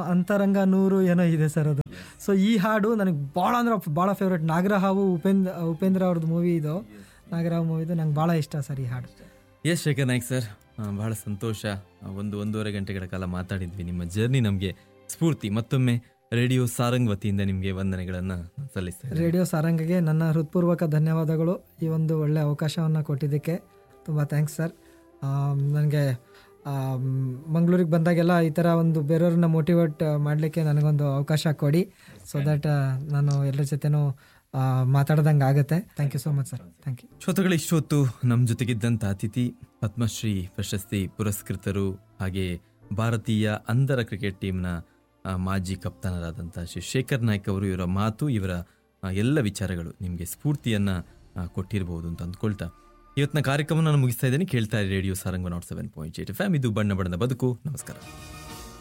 ಅಂತರಂಗ ನೂರು ಏನೋ ಇದೆ ಸರ್ ಅದು ಸೊ ಈ ಹಾಡು ನನಗೆ ಭಾಳ ಅಂದ್ರೆ ಭಾಳ ಫೇವ್ರೇಟ್ ನಾಗರಹಾವು ಉಪೇಂದ್ರ ಉಪೇಂದ್ರ ಅವ್ರದ್ದು ಮೂವಿ ಇದು ನಾಗರಹಾವು ಮೂವಿದು ನಂಗೆ ಭಾಳ ಇಷ್ಟ ಸರ್ ಈ ಹಾಡು ಎಸ್ ಶೇಖರ್ ನಾಯ್ಕ್ ಸರ್ ಆ, ಬಹಳ ಸಂತೋಷ ಆ, ಒಂದು ಒಂದೂವರೆ ಗಂಟೆಗಳ ಕಾಲ ಮಾತಾಡಿದ್ವಿ ನಿಮ್ಮ ಜರ್ನಿ ನಮಗೆ ಸ್ಫೂರ್ತಿ ಮತ್ತೊಮ್ಮೆ ರೇಡಿಯೋ ಸಾರಂಗ್ ವತಿಯಿಂದ ನಿಮಗೆ ವಂದನೆಗಳನ್ನು ಸಲ್ಲಿಸ್ತೇನೆ ರೇಡಿಯೋ ಸಾರಂಗಿಗೆ ನನ್ನ ಹೃತ್ಪೂರ್ವಕ ಧನ್ಯವಾದಗಳು ಈ ಒಂದು ಒಳ್ಳೆಯ ಅವಕಾಶವನ್ನು ಕೊಟ್ಟಿದ್ದಕ್ಕೆ ತುಂಬ ಥ್ಯಾಂಕ್ಸ್ ಸರ್ ನನಗೆ ಮಂಗಳೂರಿಗೆ ಬಂದಾಗೆಲ್ಲ ಈ ಥರ ಒಂದು ಬೇರೆಯವ್ರನ್ನ ಮೋಟಿವೇಟ್ ಮಾಡಲಿಕ್ಕೆ ನನಗೊಂದು ಅವಕಾಶ ಕೊಡಿ ಸೊ ದಟ್ ನಾನು ಎಲ್ಲರ ಜೊತೆನೂ ಮಾತಾಡ್ದಂಗೆ ಆಗುತ್ತೆ thank you so much sir thank you ಶ್ರೋತಗಳು ಇಷ್ಟೊತ್ತು ನಮ್ಮ ಜೊತೆಗಿದ್ದಂಥ ಅತಿಥಿ ಪದ್ಮಶ್ರೀ ಪ್ರಶಸ್ತಿ ಪುರಸ್ಕೃತರು ಹಾಗೆ ಭಾರತೀಯ ಅಂಧರ ಕ್ರಿಕೆಟ್ ಟೀಮ್ನ ಆ, ಮಾಜಿ ಕಪ್ತಾನರಾದಂಥ ಶ್ರೀ ಶೇಖರ್ ನಾಯ್ಕ್ ಅವರು ಇವರ ಮಾತು ಇವರ ಆ, ಎಲ್ಲ ವಿಚಾರಗಳು ನಿಮಗೆ ಸ್ಫೂರ್ತಿಯನ್ನು ಕೊಟ್ಟಿರಬಹುದು ಅಂತ ಅಂದ್ಕೊಳ್ತಾ ಇವತ್ತಿನ ಕಾರ್ಯಕ್ರಮ ನಾನು ಮುಗಿಸ್ತಾ ಇದ್ದೇನೆ ಕೇಳ್ತಾ ಇರಿ radio Sarang not seven point eight F ಇದು ಬಣ್ಣ ಬಣ್ಣದ ಬದುಕು ನಮಸ್ಕಾರ